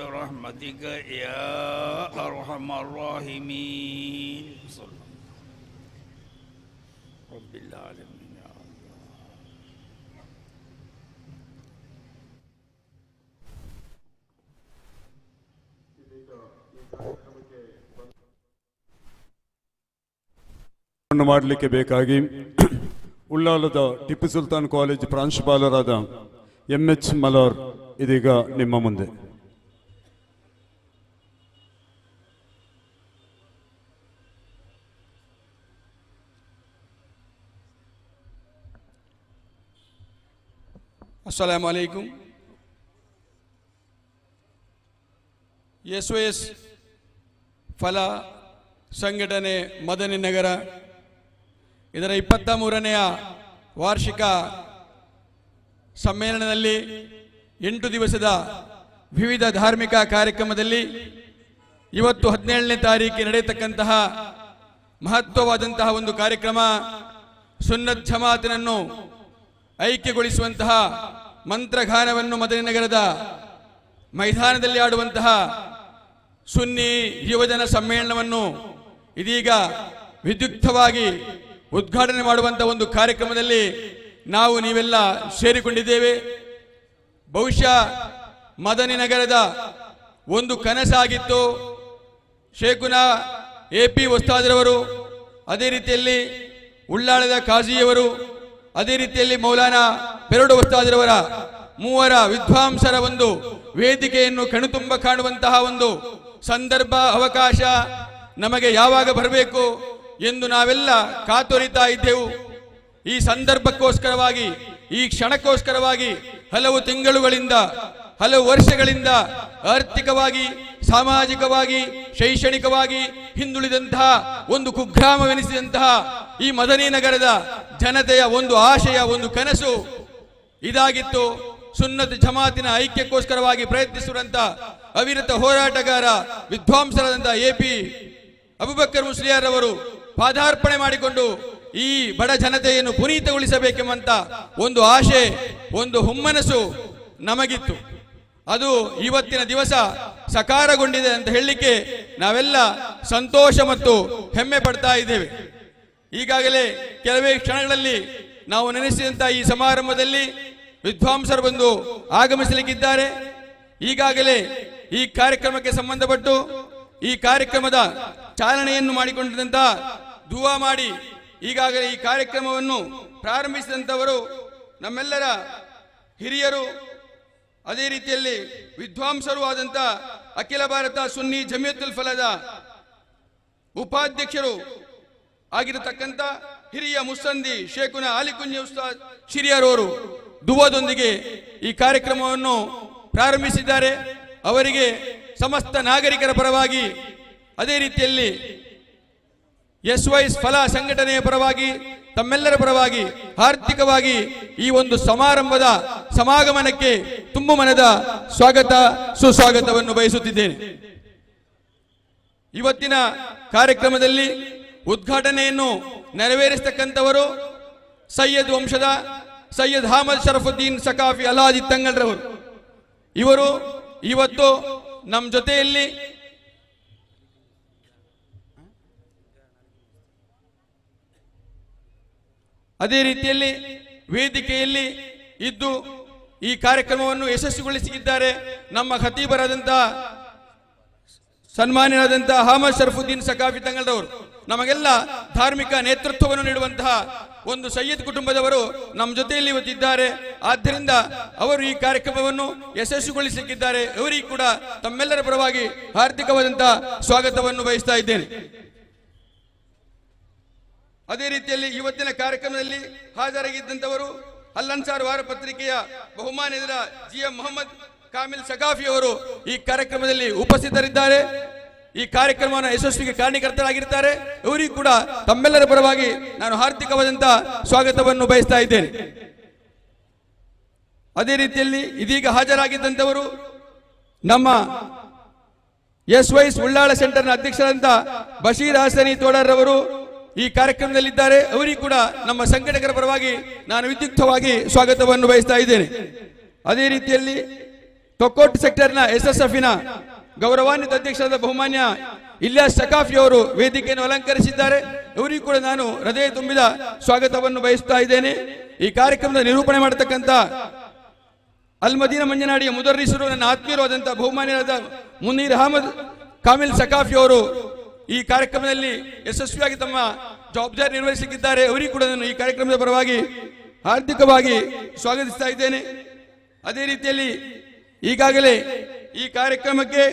برحمتك يا أرحم الراحمين صلى الله رب العالمين يا الله ಅನ್ನು ಮಾಡಲಿಕ್ಕೆ ಬೇಕಾಗಿ ಉಳ್ಳಾಲದ ಟಿಪ್ಪು ಸುಲ್ತಾನ್ ಕಾಲೇಜ್ ಪ್ರಾಂಶುಪಾಲರಾದ ಎಂ ಎಚ್ ಮಲೋರ್ ಇದೀಗ ನಿಮ್ಮ ಮುಂದೆ ಅಸ್ಸಲಾಮು ಅಲೈಕುಂ ಎಸ್ ಒ ಎಸ್ ಫಲ ಸಂಘಟನೆ ಮದನಿ ನಗರ ಇದರ ಇಪ್ಪತ್ತ ಮೂರನೆಯ ವಾರ್ಷಿಕ ಸಮ್ಮೇಳನದಲ್ಲಿ ಎಂಟು ದಿವಸದ ವಿವಿಧ ಧಾರ್ಮಿಕ ಕಾರ್ಯಕ್ರಮದಲ್ಲಿ ಇವತ್ತು ಹದಿನೇಳನೇ ತಾರೀಕಿಗೆ ನಡೆಯತಕ್ಕಂತಹ ಮಹತ್ವವಾದಂತಹ ಒಂದು ಕಾರ್ಯಕ್ರಮ ಸುನ್ನತ್ ಜಮಾತಿನನ್ನು ಐಕ್ಯಗೊಳಿಸುವಂತಹ ಮಂತ್ರಗಾನವನ್ನು ಮದನಿ ನಗರದ ಮೈದಾನದಲ್ಲಿ ಆಡುವಂತಹ ಸುನ್ನಿ ಯುವಜನ ಸಮ್ಮೇಳನವನ್ನು ಇದೀಗ ವಿದ್ಯುಕ್ತವಾಗಿ ಉದ್ಘಾಟನೆ ಮಾಡುವಂತಹ ಒಂದು ಕಾರ್ಯಕ್ರಮದಲ್ಲಿ ನಾವು ನೀವೆಲ್ಲ ಸೇರಿಕೊಂಡಿದ್ದೇವೆ ಬಹುಶಃ ಮದನಿ ನಗರದ ಒಂದು ಕನಸಾಗಿತ್ತು ಶೇಖುನ ಎ ಪಿ ವಸ್ತಾದ್ರವರು ಅದೇ ರೀತಿಯಲ್ಲಿ ಉಳ್ಳಾಳದ ಕಾಜಿಯವರು ಅದೇ ರೀತಿಯಲ್ಲಿ ಮೌಲಾನಾ ಪೆರಡು ವಸ್ತಾದ್ರವರ ಮೂವರ ವಿದ್ವಾಂಸರ ಒಂದು ವೇದಿಕೆಯನ್ನು ಕಣುತುಂಬ ಕಾಣುವಂತಹ ಒಂದು ಸಂದರ್ಭ ಅವಕಾಶ ನಮಗೆ ಯಾವಾಗ ಬರಬೇಕು ಎಂದು ನಾವೆಲ್ಲ ಕಾತೊರಿತಾ ಇದ್ದೆವು ಈ ಸಂದರ್ಭಕ್ಕೋಸ್ಕರವಾಗಿ ಈ ಕ್ಷಣಕ್ಕೋಸ್ಕರವಾಗಿ ಹಲವು ತಿಂಗಳುಗಳಿಂದ ಹಲವು ವರ್ಷಗಳಿಂದ ಆರ್ಥಿಕವಾಗಿ ಸಾಮಾಜಿಕವಾಗಿ ಶೈಕ್ಷಣಿಕವಾಗಿ ಹಿಂದುಳಿದಂತಹ ಒಂದು ಕುಗ್ರಾಮವೆನಿಸಿದಂತಹ ಈ ಮದನಿ ನಗರದ ಜನತೆಯ ಒಂದು ಆಶಯ ಒಂದು ಕನಸು ಇದಾಗಿತ್ತು ಸುನ್ನತ್ ಜಮಾತಿನ ಐಕ್ಯಕ್ಕೋಸ್ಕರವಾಗಿ ಪ್ರಯತ್ನಿಸುವಂತ ಅವಿರತ ಹೋರಾಟಗಾರ ವಿದ್ವಾಂಸರಾದಂಥ ಎ ಪಿ ಅಬುಬಕ್ಕರ್ ಮುಸ್ಲಿಯಾರ್ ಅವರು ಪಾದಾರ್ಪಣೆ ಮಾಡಿಕೊಂಡು ಈ ಬಡ ಜನತೆಯನ್ನು ಪುನೀತಗೊಳಿಸಬೇಕೆಂಬಂತ ಒಂದು ಆಶೆ ಒಂದು ಹುಮ್ಮನಸ್ಸು ನಮಗಿತ್ತು ಅದು ಇವತ್ತಿನ ದಿವಸ ಸಕಾರಗೊಂಡಿದೆ ಅಂತ ಹೇಳಲಿಕ್ಕೆ ನಾವೆಲ್ಲ ಸಂತೋಷ ಮತ್ತು ಹೆಮ್ಮೆ ಪಡ್ತಾ ಇದ್ದೇವೆ ಈಗಾಗಲೇ ಕೆಲವೇ ಕ್ಷಣಗಳಲ್ಲಿ ನಾವು ನೆನೆಸಿದಂತ ಈ ಸಮಾರಂಭದಲ್ಲಿ ವಿದ್ವಾಂಸರು ಬಂದು ಆಗಮಿಸಲಿಕ್ಕಿದ್ದಾರೆ ಈಗಾಗಲೇ ಈ ಕಾರ್ಯಕ್ರಮಕ್ಕೆ ಸಂಬಂಧಪಟ್ಟು ಈ ಕಾರ್ಯಕ್ರಮದ ಚಾಲನೆಯನ್ನು ಮಾಡಿಕೊಂಡಿದ್ದಂತ ದುವಾ ಮಾಡಿ ಈಗಾಗಲೇ ಈ ಕಾರ್ಯಕ್ರಮವನ್ನು ಪ್ರಾರಂಭಿಸಿದಂಥವರು ನಮ್ಮೆಲ್ಲರ ಹಿರಿಯರು ಅದೇ ರೀತಿಯಲ್ಲಿ ವಿದ್ವಾಂಸರು ಆದಂಥ ಅಖಿಲ ಭಾರತ ಸುನ್ನಿ ಜಮಿಯತುಲ್ ಫಲದ ಉಪಾಧ್ಯಕ್ಷರು ಆಗಿರತಕ್ಕಂಥ ಹಿರಿಯ ಮುಸ್ಸಂದಿ ಶೇಖುನ ಆಲಿಕುಂಜಿ ಉಸ್ತಾದ್ ಶಿರಿಯರವರು ದುವದೊಂದಿಗೆ ಈ ಕಾರ್ಯಕ್ರಮವನ್ನು ಪ್ರಾರಂಭಿಸಿದ್ದಾರೆ ಅವರಿಗೆ ಸಮಸ್ತ ನಾಗರಿಕರ ಪರವಾಗಿ ಅದೇ ರೀತಿಯಲ್ಲಿ ಎಸ್ ವೈಸ್ ಫಲ ಸಂಘಟನೆಯ ಪರವಾಗಿ ತಮ್ಮೆಲ್ಲರ ಪರವಾಗಿ ಆರ್ಥಿಕವಾಗಿ ಈ ಒಂದು ಸಮಾರಂಭದ ಸಮಾಗಮನಕ್ಕೆ ತುಂಬು ಮನದ ಸ್ವಾಗತ ಸುಸ್ವಾಗತವನ್ನು ಬಯಸುತ್ತಿದ್ದೇನೆ ಇವತ್ತಿನ ಕಾರ್ಯಕ್ರಮದಲ್ಲಿ ಉದ್ಘಾಟನೆಯನ್ನು ನೆರವೇರಿಸತಕ್ಕಂಥವರು ಸೈಯದ್ ವಂಶದ ಸೈಯದ್ ಅಹಮದ್ ಶರಫುದ್ದೀನ್ ಸಕಾಫಿ ಅಲಾಜಿ ತಂಗಲ್ರವರು ಇವರು ಇವತ್ತು ನಮ್ಮ ಜೊತೆಯಲ್ಲಿ ಅದೇ ರೀತಿಯಲ್ಲಿ ವೇದಿಕೆಯಲ್ಲಿ ಇದ್ದು ಈ ಕಾರ್ಯಕ್ರಮವನ್ನು ಯಶಸ್ವಿಗೊಳಿಸಿದ್ದಾರೆ ನಮ್ಮ ಖತೀಬರಾದಂತಹ ಸನ್ಮಾನ್ಯರಾದಂತಹ ಅಹಮದ್ ಶರಫುದ್ದೀನ್ ಸಕಾಫಿ ತಂಗಲ್ರವರು ನಮಗೆಲ್ಲ ಧಾರ್ಮಿಕ ನೇತೃತ್ವವನ್ನು ನೀಡುವಂತಹ ಒಂದು ಸಯ್ಯದ್ ಕುಟುಂಬದವರು ನಮ್ಮ ಜೊತೆಯಲ್ಲಿ ಇವತ್ತಿದ್ದಾರೆ ಆದ್ದರಿಂದ ಅವರು ಈ ಕಾರ್ಯಕ್ರಮವನ್ನು ಯಶಸ್ವಿಗೊಳಿಸಲಿಕ್ಕಿದ್ದಾರೆ ಅವರಿಗೆ ಕೂಡ ತಮ್ಮೆಲ್ಲರ ಪರವಾಗಿ ಹಾರ್ದಿಕವಾದಂತಹ ಸ್ವಾಗತವನ್ನು ಬಯಸ್ತಾ ಇದ್ದೇನೆ ಅದೇ ರೀತಿಯಲ್ಲಿ ಇವತ್ತಿನ ಕಾರ್ಯಕ್ರಮದಲ್ಲಿ ಹಾಜರಾಗಿದ್ದಂಥವರು ಅಲ್ಲನ್ಸಾರ್ ವಾರ ಪತ್ರಿಕೆಯ ಬಹುಮಾನ್ಯರ ಜಿ ಎಂ ಮೊಹಮ್ಮದ್ ಕಾಮಿಲ್ ಸಕಾಫಿ ಅವರು ಈ ಕಾರ್ಯಕ್ರಮದಲ್ಲಿ ಉಪಸ್ಥಿತರಿದ್ದಾರೆ ಈ ಕಾರ್ಯಕ್ರಮವನ್ನು ಯಶಸ್ವಿಗೆ ಕಾರಣೀಕರ್ತರಾಗಿರ್ತಾರೆ ಇವರಿಗೂ ಕೂಡ ತಮ್ಮೆಲ್ಲರ ಪರವಾಗಿ ನಾನು ಹಾರ್ದಿಕವಾದಂತಹ ಸ್ವಾಗತವನ್ನು ಬಯಸ್ತಾ ಇದ್ದೇನೆ ಅದೇ ರೀತಿಯಲ್ಲಿ ಇದೀಗ ಹಾಜರಾಗಿದ್ದಂಥವರು ನಮ್ಮ ಎಸ್ ವೈಸ್ ಉಳ್ಳಾಳ ಸೆಂಟರ್ನ ಅಧ್ಯಕ್ಷರಾದಂಥ ಬಶೀರ್ ಹಾಸನಿ ತೋಡರ್ ಅವರು ಈ ಕಾರ್ಯಕ್ರಮದಲ್ಲಿದ್ದಾರೆ ಅವರಿಗೂ ಕೂಡ ನಮ್ಮ ಸಂಘಟಕರ ಪರವಾಗಿ ನಾನು ವಿದ್ಯುಕ್ತವಾಗಿ ಸ್ವಾಗತವನ್ನು ಬಯಸ್ತಾ ಇದ್ದೇನೆ ಅದೇ ರೀತಿಯಲ್ಲಿ ತೊಕ್ಕೋಟ್ ಸೆಕ್ಟರ್ನ ಎಸ್ ಎಸ್ ಎಫ್ನ ಗೌರವಾನ್ವಿತ ಅಧ್ಯಕ್ಷರಾದ ಬಹುಮಾನ್ಯ ಇಲಿಯಾಸ್ ಸಕಾಫಿ ಅವರು ವೇದಿಕೆಯನ್ನು ಅಲಂಕರಿಸಿದ್ದಾರೆ ಇವರಿಗೂ ಕೂಡ ನಾನು ಹೃದಯ ತುಂಬಿದ ಸ್ವಾಗತವನ್ನು ಬಯಸ್ತಾ ಇದ್ದೇನೆ ಈ ಕಾರ್ಯಕ್ರಮದ ನಿರೂಪಣೆ ಮಾಡತಕ್ಕಂಥ ಅಲ್ಮದೀನ ಮಂಜನಾಡಿಯ ಮುದರ್ರಿಸರು ನನ್ನ ಆತ್ಮೀಯರಾದಂಥ ಬಹುಮಾನ್ಯರಾದ ಮುನೀರ್ ಅಹಮದ್ ಕಾಮಿಲ್ ಸಕಾಫಿ ಅವರು ಈ ಕಾರ್ಯಕ್ರಮದಲ್ಲಿ ಯಶಸ್ವಿಯಾಗಿ ತಮ್ಮ ಜವಾಬ್ದಾರಿ ನಿರ್ವಹಿಸಲಿದ್ದಾರೆ ಅವರಿಗೂ ಕೂಡ ನಾನು ಈ ಕಾರ್ಯಕ್ರಮದ ಪರವಾಗಿ ಹಾರ್ದಿಕವಾಗಿ ಸ್ವಾಗತಿಸ್ತಾ ಇದ್ದೇನೆ ಅದೇ ರೀತಿಯಲ್ಲಿ ಈಗಾಗಲೇ ಈ ಕಾರ್ಯಕ್ರಮಕ್ಕೆ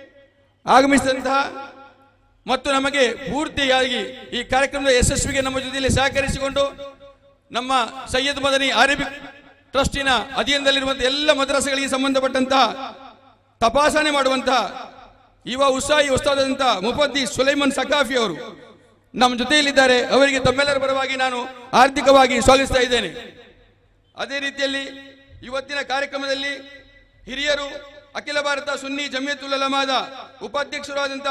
ಆಗಮಿಸಿದಂತಹ ಮತ್ತು ನಮಗೆ ಪೂರ್ತಿಯಾಗಿ ಈ ಕಾರ್ಯಕ್ರಮದ ಯಶಸ್ವಿಗೆ ನಮ್ಮ ಜೊತೆಯಲ್ಲಿ ಸಹಕರಿಸಿಕೊಂಡು ನಮ್ಮ ಸೈಯದ್ ಮದನಿ ಅರೇಬಿಕ್ ಟ್ರಸ್ಟಿನ ಅಧೀನದಲ್ಲಿರುವಂತಹ ಎಲ್ಲ ಮದ್ರಸೆಗಳಿಗೆ ಸಂಬಂಧಪಟ್ಟಂತಹ ತಪಾಸಣೆ ಮಾಡುವಂತಹ ಯುವ ಉತ್ಸಾಹಿ ಉಸ್ತಾದಂತಹ ಮುಫದ್ದಿ ಸುಲೈಮನ್ ಸಕಾಫಿ ಅವರು ನಮ್ಮ ಜೊತೆಯಲ್ಲಿದ್ದಾರೆ ಅವರಿಗೆ ತಮ್ಮೆಲ್ಲರ ಪರವಾಗಿ ನಾನು ಆರ್ಥಿಕವಾಗಿ ಸ್ವಾಗತಿಸ್ತಾ ಇದ್ದೇನೆ ಅದೇ ರೀತಿಯಲ್ಲಿ ಇವತ್ತಿನ ಕಾರ್ಯಕ್ರಮದಲ್ಲಿ ಹಿರಿಯರು ಅಖಿಲ ಭಾರತ ಸುನ್ನಿ ಜಮಿಯತುಲ್ ಉಲಮಾದ ಉಪಾಧ್ಯಕ್ಷರಾದಂಥ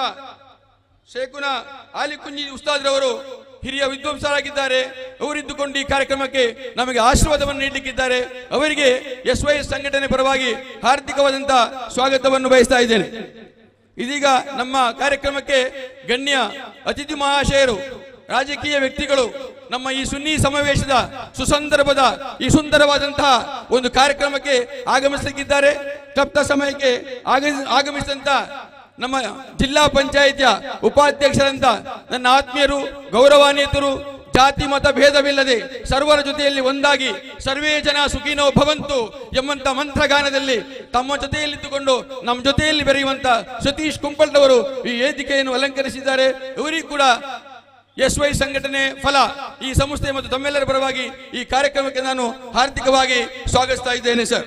ಶೇಖುನ ಆಲಿಕುಂಜಿ ಉಸ್ತಾದ್ರವರು ಹಿರಿಯ ವಿದ್ವಾಂಸರಾಗಿದ್ದಾರೆ ಅವರಿದ್ದುಕೊಂಡು ಈ ಕಾರ್ಯಕ್ರಮಕ್ಕೆ ನಮಗೆ ಆಶೀರ್ವಾದವನ್ನು ನೀಡಲಿಕ್ಕಿದ್ದಾರೆ ಅವರಿಗೆ ಎಸ್ ವೈ ಎಸ್ ಸಂಘಟನೆ ಪರವಾಗಿ ಹಾರ್ದಿಕವಾದಂಥ ಸ್ವಾಗತವನ್ನು ಬಯಸ್ತಾ ಇದ್ದೇನೆ ಇದೀಗ ನಮ್ಮ ಕಾರ್ಯಕ್ರಮಕ್ಕೆ ಗಣ್ಯ ಅತಿಥಿ ಮಹಾಶಯರು ರಾಜಕೀಯ ವ್ಯಕ್ತಿಗಳು ನಮ್ಮ ಈ ಸುನ್ನಿ ಸಮಾವೇಶದ ಸುಸಂದರ್ಭದ ಈ ಸುಂದರವಾದಂತಹ ಒಂದು ಕಾರ್ಯಕ್ರಮಕ್ಕೆ ಆಗಮಿಸಲಿಕ್ಕಿದ್ದಾರೆ ತಪ್ತ ಸಮಯಕ್ಕೆ ಆಗಮಿಸ- ಆಗಮಿಸಿದಂತ ನಮ್ಮ ಜಿಲ್ಲಾ ಪಂಚಾಯಿತಿಯ ಉಪಾಧ್ಯಕ್ಷರಂತ ನನ್ನ ಆತ್ಮೀಯರು ಗೌರವಾನ್ವಿತರು ಜಾತಿ ಮತ ಭೇದವಿಲ್ಲದೆ ಸರ್ವರ ಜೊತೆಯಲ್ಲಿ ಒಂದಾಗಿ ಸರ್ವೇ ಜನ ಸುಖಿನೋ ಭವಂತು ಎಂಬಂತ ಮಂತ್ರಗಾನದಲ್ಲಿ ತಮ್ಮ ಜೊತೆಯಲ್ಲಿದ್ದುಕೊಂಡು ನಮ್ಮ ಜೊತೆಯಲ್ಲಿ ಬೆರೆಯುವಂತ ಸತೀಶ್ ಕುಂಪಲ್ರವರು ಈ ವೇದಿಕೆಯನ್ನು ಅಲಂಕರಿಸಿದ್ದಾರೆ ಇವರಿಗೂ ಕೂಡ ಎಸ್ ವೈ ಸಂಘಟನೆ ಫಲ ಈ ಸಂಸ್ಥೆ ಮತ್ತು ತಮ್ಮೆಲ್ಲರ ಪರವಾಗಿ ಈ ಕಾರ್ಯಕ್ರಮಕ್ಕೆ ನಾನು ಹಾರ್ದಿಕವಾಗಿ ಸ್ವಾಗತಿಸ್ತಾ ಇದ್ದೇನೆ ಸರ್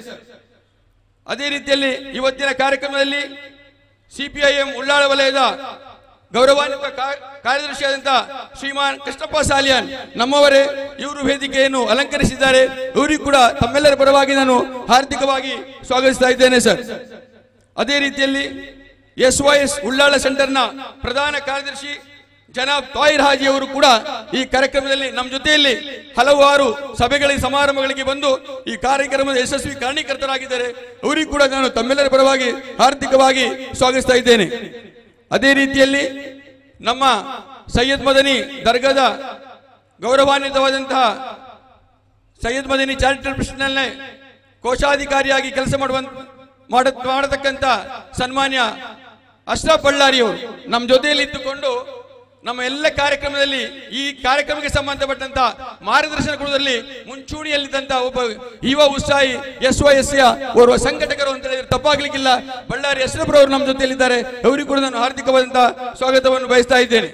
ಅದೇ ರೀತಿಯಲ್ಲಿ ಇವತ್ತಿನ ಕಾರ್ಯಕ್ರಮದಲ್ಲಿ ಸಿಪಿಐಎಂ ಉಳ್ಳಾಳ ವಲಯದ ಗೌರವಾನ್ವಿತ ಕಾ- ಕಾರ್ಯದರ್ಶಿಯಾದಂಥ ಶ್ರೀಮಾನ್ ಕೃಷ್ಣಪ್ಪ ಸಾಲಿಯಾನ್ ನಮ್ಮವರೇ ಇವರು ವೇದಿಕೆಯನ್ನು ಅಲಂಕರಿಸಿದ್ದಾರೆ ಇವರಿಗೂ ಕೂಡ ತಮ್ಮೆಲ್ಲರ ಪರವಾಗಿ ನಾನು ಹಾರ್ದಿಕವಾಗಿ ಸ್ವಾಗತಿಸ್ತಾ ಇದ್ದೇನೆ ಸರ್ ಅದೇ ರೀತಿಯಲ್ಲಿ ಎಸ್ ವೈ ಎಸ್ ಉಳ್ಳಾಳ ಸೆಂಟರ್ನ ಪ್ರಧಾನ ಕಾರ್ಯದರ್ಶಿ ಜನಾಬ್ ತಾಯಿರ್ ಹಾಜಿ ಅವರು ಕೂಡ ಈ ಕಾರ್ಯಕ್ರಮದಲ್ಲಿ ನಮ್ಮ ಜೊತೆಯಲ್ಲಿ ಹಲವಾರು ಸಭೆಗಳಿಗೆ ಸಮಾರಂಭಗಳಿಗೆ ಬಂದು ಈ ಕಾರ್ಯಕ್ರಮದ ಯಶಸ್ವಿ ಕಾರಣೀಕರ್ತರಾಗಿದ್ದಾರೆ ಅವರಿಗೂ ಕೂಡ ನಾನು ತಮ್ಮೆಲ್ಲರ ಪರವಾಗಿ ಹಾರ್ದಿಕವಾಗಿ ಸ್ವಾಗತಿಸ್ತಾ ಇದ್ದೇನೆ ಅದೇ ರೀತಿಯಲ್ಲಿ ನಮ್ಮ ಸೈಯದ್ ಮದನಿ ದರ್ಗಾದ ಗೌರವಾನ್ವಿತವಾದಂತಹ ಸೈಯದ್ ಮದನಿ ಚಾರಿಟಬಲ್ ಟ್ರಸ್ಟ್ನಲ್ಲಿ ಕೋಶಾಧಿಕಾರಿಯಾಗಿ ಕೆಲಸ ಮಾಡುವಂತ ಮಾಡ ಮಾಡತಕ್ಕಂತ ಸನ್ಮಾನ್ಯ ಅಶ್ರಫ್ ಬಳ್ಳಾರಿ ಅವರು ನಮ್ಮ ಜೊತೆಯಲ್ಲಿ ಇದ್ದುಕೊಂಡು ನಮ್ಮ ಎಲ್ಲ ಕಾರ್ಯಕ್ರಮದಲ್ಲಿ ಈ ಕಾರ್ಯಕ್ರಮಕ್ಕೆ ಸಂಬಂಧಪಟ್ಟಂತ ಮಾರ್ಗದರ್ಶನ ಕೊಡುವುದರಲ್ಲಿ ಮುಂಚೂಣಿಯಲ್ಲಿದ್ದಂತ ಒಬ್ಬ ಯುವ ಉತ್ಸಾಹಿ ಎಸ್ ವೈ ಎಸ್ ಓರ್ವ ಸಂಘಟಕರು ಅಂತ ಹೇಳಿದ್ರೆ ತಪ್ಪಾಗ್ಲಿಕ್ಕಿಲ್ಲ ಬಳ್ಳಾರಿ ಅಶ್ರಫ್ರವರು ನಮ್ಮ ಜೊತೆಯಲ್ಲಿದ್ದಾರೆ ಅವರಿಗೂ ಕೂಡ ನಾನು ಹಾರ್ದಿಕವಾದಂತಹ ಸ್ವಾಗತವನ್ನು ಬಯಸ್ತಾ ಇದ್ದೇನೆ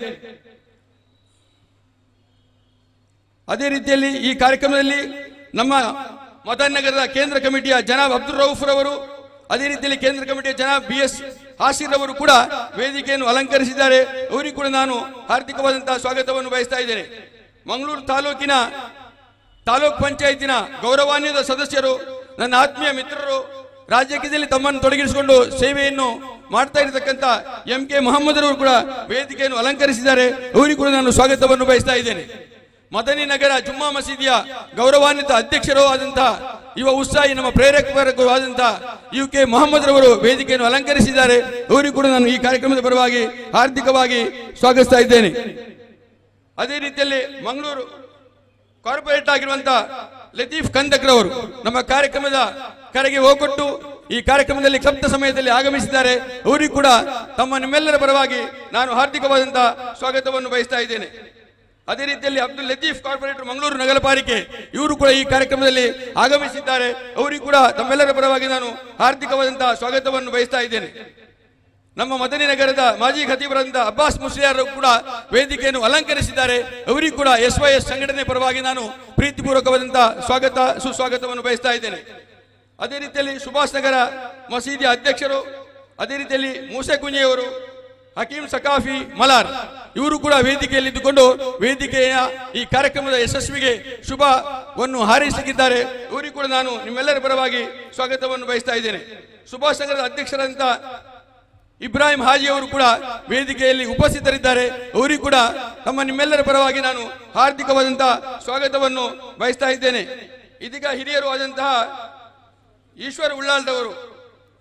ಅದೇ ರೀತಿಯಲ್ಲಿ ಈ ಕಾರ್ಯಕ್ರಮದಲ್ಲಿ ನಮ್ಮ ಮದನ್ ನಗರದ ಕೇಂದ್ರ ಕಮಿಟಿಯ ಜನಾಬ್ ಅಬ್ದುಲ್ ರೌಫ್ ರವರು ಅದೇ ರೀತಿಯಲ್ಲಿ ಕೇಂದ್ರ ಕಮಿಟಿಯ ಜನಾಬ್ ಬಿ ಎಸ್ ಹಾಸಿರ್ ಅವರು ಕೂಡ ವೇದಿಕೆಯನ್ನು ಅಲಂಕರಿಸಿದ್ದಾರೆ ಅವರಿಗೂ ಕೂಡ ನಾನು ಹಾರ್ದಿಕವಾದಂತಹ ಸ್ವಾಗತವನ್ನು ಬಯಸ್ತಾ ಇದ್ದೇನೆ ಮಂಗಳೂರು ತಾಲೂಕಿನ ತಾಲೂಕ್ ಪಂಚಾಯತಿನ ಗೌರವಾನ್ವಿತ ಸದಸ್ಯರು ನನ್ನ ಆತ್ಮೀಯ ಮಿತ್ರರು ರಾಜಕೀಯದಲ್ಲಿ ತಮ್ಮನ್ನು ತೊಡಗಿಸಿಕೊಂಡು ಸೇವೆಯನ್ನು ಮಾಡ್ತಾ ಇರತಕ್ಕಂತ ಎಂ ಕೆ ಮೊಹಮ್ಮದರವರು ಕೂಡ ವೇದಿಕೆಯನ್ನು ಅಲಂಕರಿಸಿದ್ದಾರೆ ಅವರಿಗೂ ಕೂಡ ನಾನು ಸ್ವಾಗತವನ್ನು ಬಯಸ್ತಾ ಇದ್ದೇನೆ ಮದನಿ ನಗರ ಜುಮ್ಮಾ ಮಸೀದಿಯ ಗೌರವಾನ್ವಿತ ಅಧ್ಯಕ್ಷರೂ ಆದಂತಹ ಯುವ ಉತ್ಸಾಹಿ ನಮ್ಮ ಪ್ರೇರಕರು ಆದಂತಹ ಯು ಕೆ ಮೊಹಮ್ಮದ್ ರವರು ವೇದಿಕೆಯನ್ನು ಅಲಂಕರಿಸಿದ್ದಾರೆ ಅವರಿಗೂ ಕೂಡ ನಾನು ಈ ಕಾರ್ಯಕ್ರಮದ ಪರವಾಗಿ ಹಾರ್ದಿಕವಾಗಿ ಸ್ವಾಗತಿಸ್ತಾ ಇದ್ದೇನೆ ಅದೇ ರೀತಿಯಲ್ಲಿ ಮಂಗಳೂರು ಕಾರ್ಪೊರೇಟ್ ಆಗಿರುವಂತ ಲತೀಫ್ ಕಂದಕ್ರವರು ನಮ್ಮ ಕಾರ್ಯಕ್ರಮದ ಕರೆಗೆ ಹೋಗೊಟ್ಟು ಈ ಕಾರ್ಯಕ್ರಮದಲ್ಲಿ ಕ್ಲಬ್ದ ಸಮಯದಲ್ಲಿ ಆಗಮಿಸಿದ್ದಾರೆ ಅವರಿಗೂ ಕೂಡ ತಮ್ಮ ನಿಮ್ಮೆಲ್ಲರ ಪರವಾಗಿ ನಾನು ಹಾರ್ದಿಕವಾದಂತಹ ಸ್ವಾಗತವನ್ನು ಬಯಸ್ತಾ ಇದ್ದೇನೆ ಅದೇ ರೀತಿಯಲ್ಲಿ ಅಬ್ದುಲ್ ಲತೀಫ್ ಕಾರ್ಪೊರೇಟರ್ ಮಂಗಳೂರು ನಗರ ಪಾಲಿಕೆ ಇವರು ಕೂಡ ಈ ಕಾರ್ಯಕ್ರಮದಲ್ಲಿ ಆಗಮಿಸಿದ್ದಾರೆ ಅವರಿಗೂ ಕೂಡ ತಮ್ಮೆಲ್ಲರ ಪರವಾಗಿ ನಾನು ಹಾರ್ದಿಕವಾದಂತಹ ಸ್ವಾಗತವನ್ನು ಬಯಸ್ತಾ ಇದ್ದೇನೆ ನಮ್ಮ ಮದನಿ ನಗರದ ಮಾಜಿ ಖತೀಬರಾದಂಥ ಅಬ್ಬಾಸ್ ಮುಸ್ಲಿಯಾರ್ ಕೂಡ ವೇದಿಕೆಯನ್ನು ಅಲಂಕರಿಸಿದ್ದಾರೆ ಅವರಿಗೂ ಕೂಡ ಎಸ್ ವೈ ಎಸ್ ಸಂಘಟನೆ ಪರವಾಗಿ ನಾನು ಪ್ರೀತಿಪೂರ್ವಕವಾದಂತಹ ಸ್ವಾಗತ ಸುಸ್ವಾಗತವನ್ನು ಬಯಸ್ತಾ ಇದ್ದೇನೆ ಅದೇ ರೀತಿಯಲ್ಲಿ ಸುಭಾಷ್ ನಗರ ಮಸೀದಿಯ ಅಧ್ಯಕ್ಷರು ಅದೇ ರೀತಿಯಲ್ಲಿ ಮೂಸೆ ಕುಂಜೆಯವರು ಹಕೀಂ ಸಕಾಫಿ ಮಲಾರ್ ಇವರು ಕೂಡ ವೇದಿಕೆಯಲ್ಲಿ ಇದ್ದುಕೊಂಡು ವೇದಿಕೆಯ ಈ ಕಾರ್ಯಕ್ರಮದ ಯಶಸ್ವಿಗೆ ಶುಭವನ್ನು ಹಾರೈಸಲಿದ್ದಾರೆ ಇವರಿಗೂ ಕೂಡ ನಾನು ನಿಮ್ಮೆಲ್ಲರ ಪರವಾಗಿ ಸ್ವಾಗತವನ್ನು ಬಯಸ್ತಾ ಇದ್ದೇನೆ ಸುಭಾಷ್ ನಗರದ ಅಧ್ಯಕ್ಷರಾದಂಥ ಇಬ್ರಾಹಿಂ ಹಾಜಿ ಅವರು ಕೂಡ ವೇದಿಕೆಯಲ್ಲಿ ಉಪಸ್ಥಿತರಿದ್ದಾರೆ ಅವರಿಗೂ ಕೂಡ ತಮ್ಮ ನಿಮ್ಮೆಲ್ಲರ ಪರವಾಗಿ ನಾನು ಹಾರ್ದಿಕವಾದಂತಹ ಸ್ವಾಗತವನ್ನು ಬಯಸ್ತಾ ಇದ್ದೇನೆ ಇದೀಗ ಹಿರಿಯರು ಆದಂತಹ ಈಶ್ವರ ಉಳ್ಳಾಲ್ದವರು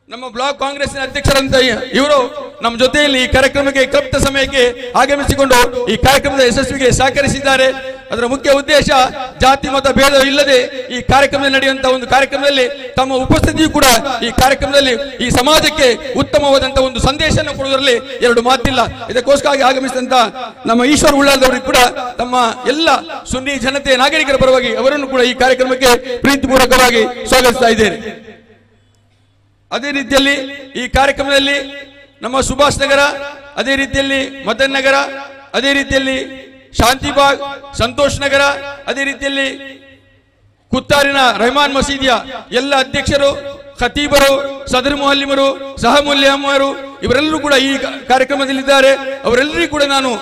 ನಮ್ಮ ಬ್ಲಾಕ್ ಕಾಂಗ್ರೆಸ್ನ ಅಧ್ಯಕ್ಷರಂತ ಇವರು ನಮ್ಮ ಜೊತೆಯಲ್ಲಿ ಈ ಕಾರ್ಯಕ್ರಮಕ್ಕೆ ಕ್ಲಪ್ತ ಸಮಯಕ್ಕೆ ಆಗಮಿಸಿಕೊಂಡು ಈ ಕಾರ್ಯಕ್ರಮದ ಯಶಸ್ವಿಗೆ ಸಹಕರಿಸಿದ್ದಾರೆ ಅದರ ಮುಖ್ಯ ಉದ್ದೇಶ ಜಾತಿ ಮತ ಭೇದ ಇಲ್ಲದೆ ಈ ಕಾರ್ಯಕ್ರಮದಲ್ಲಿ ನಡೆಯುವಂತಹ ಒಂದು ಕಾರ್ಯಕ್ರಮದಲ್ಲಿ ತಮ್ಮ ಉಪಸ್ಥಿತಿಯು ಕೂಡ ಈ ಕಾರ್ಯಕ್ರಮದಲ್ಲಿ ಈ ಸಮಾಜಕ್ಕೆ ಉತ್ತಮವಾದಂತಹ ಒಂದು ಸಂದೇಶವನ್ನು ಕೊಡುವುದರಲ್ಲಿ ಎರಡು ಮಾತಿಲ್ಲ ಇದಕ್ಕೋಸ್ಕರ ಆಗಮಿಸಿದಂತ ನಮ್ಮ ಈಶ್ವರ ಉಳ್ಳಾದವರಿಗೆ ಕೂಡ ತಮ್ಮ ಎಲ್ಲ ಸುನ್ನಿ ಜನತೆ ನಾಗರಿಕರ ಪರವಾಗಿ ಅವರನ್ನು ಕೂಡ ಈ ಕಾರ್ಯಕ್ರಮಕ್ಕೆ ಪ್ರೀತಿಪೂರ್ವಕವಾಗಿ ಸ್ವಾಗತಿಸ್ತಾ ಇದ್ದೇನೆ ಅದೇ ರೀತಿಯಲ್ಲಿ ಈ ಕಾರ್ಯಕ್ರಮದಲ್ಲಿ ನಮ್ಮ ಸುಭಾಷ್ ನಗರ ಅದೇ ರೀತಿಯಲ್ಲಿ ಮದನ್ ನಗರ ಅದೇ ರೀತಿಯಲ್ಲಿ ಶಾಂತಿಬಾಗ್ ಸಂತೋಷ್ ನಗರ ಅದೇ ರೀತಿಯಲ್ಲಿ ಕುತ್ತಾರಿನ ರೆಹಮಾನ್ ಮಸೀದಿಯ ಎಲ್ಲ ಅಧ್ಯಕ್ಷರು ಖತೀಬರು ಸದರ್ ಮುಹಲ್ಲಿಮರು ಸಹ ಮುಲ್ಯಮ್ಮರು ಇವರೆಲ್ಲರೂ ಕೂಡ ಈ ಕ- ಕಾರ್ಯಕ್ರಮದಲ್ಲಿದ್ದಾರೆ ಅವರೆಲ್ಲರಿಗೂ ಕೂಡ ನಾನು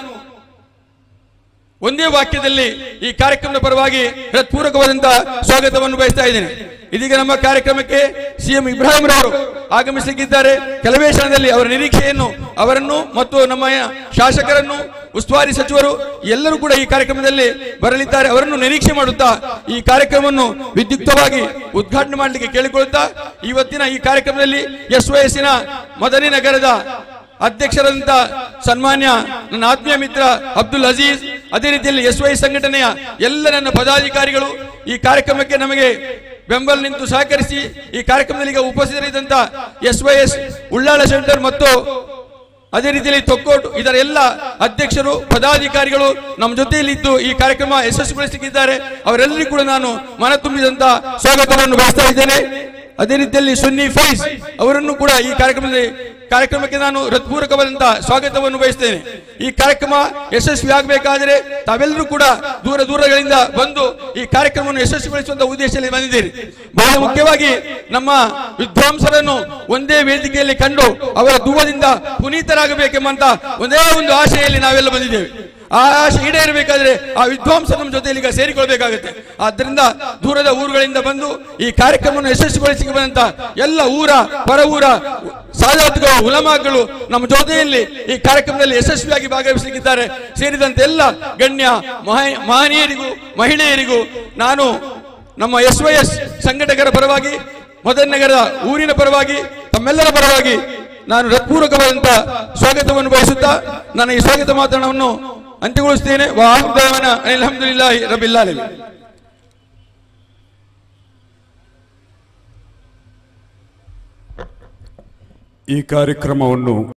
ಒಂದೇ ವಾಕ್ಯದಲ್ಲಿ ಈ ಕಾರ್ಯಕ್ರಮದ ಪರವಾಗಿ ಹೃತ್ಪೂರ್ವಕವಾದಂತಹ ಸ್ವಾಗತವನ್ನು ಬಯಸ್ತಾ ಇದ್ದೇನೆ ಇದೀಗ ನಮ್ಮ ಕಾರ್ಯಕ್ರಮಕ್ಕೆ ಸಿಎಂ ಇಬ್ರಾಹಿಂ ರವರು ಆಗಮಿಸಲಿಕ್ಕಿದ್ದಾರೆ ಕೆಲವೇ ಕ್ಷಣದಲ್ಲಿ ಅವರ ನಿರೀಕ್ಷೆಯನ್ನು ಅವರನ್ನು ಮತ್ತು ನಮ್ಮ ಶಾಸಕರನ್ನು ಉಸ್ತುವಾರಿ ಸಚಿವರು ಎಲ್ಲರೂ ಕೂಡ ಈ ಕಾರ್ಯಕ್ರಮದಲ್ಲಿ ಬರಲಿದ್ದಾರೆ ಅವರನ್ನು ನಿರೀಕ್ಷೆ ಮಾಡುತ್ತಾ ಈ ಕಾರ್ಯಕ್ರಮವನ್ನು ವಿದ್ಯುಕ್ತವಾಗಿ ಉದ್ಘಾಟನೆ ಮಾಡಲಿಕ್ಕೆ ಕೇಳಿಕೊಳ್ಳುತ್ತಾ ಇವತ್ತಿನ ಈ ಕಾರ್ಯಕ್ರಮದಲ್ಲಿ ಎಸ್ ವಯಸ್ಸಿನ ಮದನಿ ನಗರದ ಅಧ್ಯಕ್ಷರಾದಂತ ಸನ್ಮಾನ್ಯ ನನ್ನ ಆತ್ಮೀಯ ಮಿತ್ರ ಅಬ್ದುಲ್ ಅಜೀಜ್ ಅದೇ ರೀತಿಯಲ್ಲಿ ಎಸ್ ವೈ ಸಂಘಟನೆಯ ಎಲ್ಲ ನನ್ನ ಪದಾಧಿಕಾರಿಗಳು ಈ ಕಾರ್ಯಕ್ರಮಕ್ಕೆ ನಮಗೆ ಬೆಂಬಲ ನಿಂತು ಸಹಕರಿಸಿ ಈ ಕಾರ್ಯಕ್ರಮದಲ್ಲಿ ಈಗ ಉಪಸ್ಥಿತರಿದ್ದಂತ S Y S Ullal centre ಮತ್ತು ಅದೇ ರೀತಿಯಲ್ಲಿ ತೊಕ್ಕೋಟು ಇದರ ಎಲ್ಲ ಅಧ್ಯಕ್ಷರು ಪದಾಧಿಕಾರಿಗಳು ನಮ್ಮ ಜೊತೆಯಲ್ಲಿ ಇದ್ದು ಈ ಕಾರ್ಯಕ್ರಮ ಯಶಸ್ವಿಗೊಳಿಸಲಿಕ್ಕಿದ್ದಾರೆ ಅವರೆಲ್ಲರಿಗೂ ಕೂಡ ನಾನು ಮನ ತುಂಬಿದಂತ ಸ್ವಾಗತವನ್ನು ಬಯಸ್ತಾ ಇದ್ದೇನೆ ಅದೇ ರೀತಿಯಲ್ಲಿ ಸುನ್ನಿ ಫೈಸ್ ಅವರನ್ನು ಕೂಡ ಈ ಕಾರ್ಯಕ್ರಮದಲ್ಲಿ ಕಾರ್ಯಕ್ರಮಕ್ಕೆ ನಾನು ಹೃತ್ಪೂರ್ವಕವಾದಂತಹ ಸ್ವಾಗತವನ್ನು ಬಯಸ್ತೇನೆ ಈ ಕಾರ್ಯಕ್ರಮ ಯಶಸ್ವಿ ಆಗಬೇಕಾದರೆ ತಾವೆಲ್ಲರೂ ಕೂಡ ದೂರ ದೂರಗಳಿಂದ ಬಂದು ಈ ಕಾರ್ಯಕ್ರಮವನ್ನು ಯಶಸ್ವಿಗೊಳಿಸುವಂತ ಉದ್ದೇಶದಲ್ಲಿ ಬಂದಿದ್ದೀರಿ ಬಹಳ ಮುಖ್ಯವಾಗಿ ನಮ್ಮ ವಿದ್ವಾಂಸರನ್ನು ಒಂದೇ ವೇದಿಕೆಯಲ್ಲಿ ಕಂಡು ಅವರ ಧೂವದಿಂದ ಪುನೀತರಾಗಬೇಕೆಂಬಂತ ಒಂದೇ ಒಂದು ಆಶೆಯಲ್ಲಿ ನಾವೆಲ್ಲ ಬಂದಿದ್ದೇವೆ ಆ ಆಶೆ ಈಡೇರಬೇಕಾದ್ರೆ ಆ ವಿದ್ವಾಂಸ ನಮ್ಮ ಜೊತೆಯಲ್ಲಿ ಈಗ ಸೇರಿಕೊಳ್ಬೇಕಾಗುತ್ತೆ ಆದ್ದರಿಂದ ದೂರದ ಊರುಗಳಿಂದ ಬಂದು ಈ ಕಾರ್ಯಕ್ರಮವನ್ನು ಯಶಸ್ವಿಗೊಳಿಸಿ ಬಂದಂತ ಎಲ್ಲ ಊರ ಹೊರ ಊರ ಸಾಧಾತುಗಳು ಉಲಮಾಗಳು ನಮ್ಮ ಜೊತೆಯಲ್ಲಿ ಈ ಕಾರ್ಯಕ್ರಮದಲ್ಲಿ ಯಶಸ್ವಿಯಾಗಿ ಭಾಗವಹಿಸಲಿಕ್ಕಿದ್ದಾರೆ ಸೇರಿದಂತೆ ಎಲ್ಲ ಗಣ್ಯ ಮಹ- ಮಹನೀಯರಿಗೂ ಮಹಿಳೆಯರಿಗೂ ನಾನು ನಮ್ಮ ಎಸ್ ವೈ ಎಸ್ ಸಂಘಟಕರ ಪರವಾಗಿ ಮದನ್ ನಗರದ ಊರಿನ ಪರವಾಗಿ ತಮ್ಮೆಲ್ಲರ ಪರವಾಗಿ ನಾನು ಹೃತ್ಪೂರ್ವಕವಾದಂತಹ ಸ್ವಾಗತವನ್ನು ಬಯಸುತ್ತಾ ನನ್ನ ಈ ಸ್ವಾಗತ ಮಾತನವನ್ನು ಅಂತ್ಯಗೊಳಿಸುತ್ತೇನೆ ವಾಹುದಾವನ ಅಲ್ಹಮ್ದುಲಿಲ್ಲಾಹಿ ರಬ್ಬಿಲ್ ಆಲಮೀನ್ ಈ ಕಾರ್ಯಕ್ರಮವನ್ನು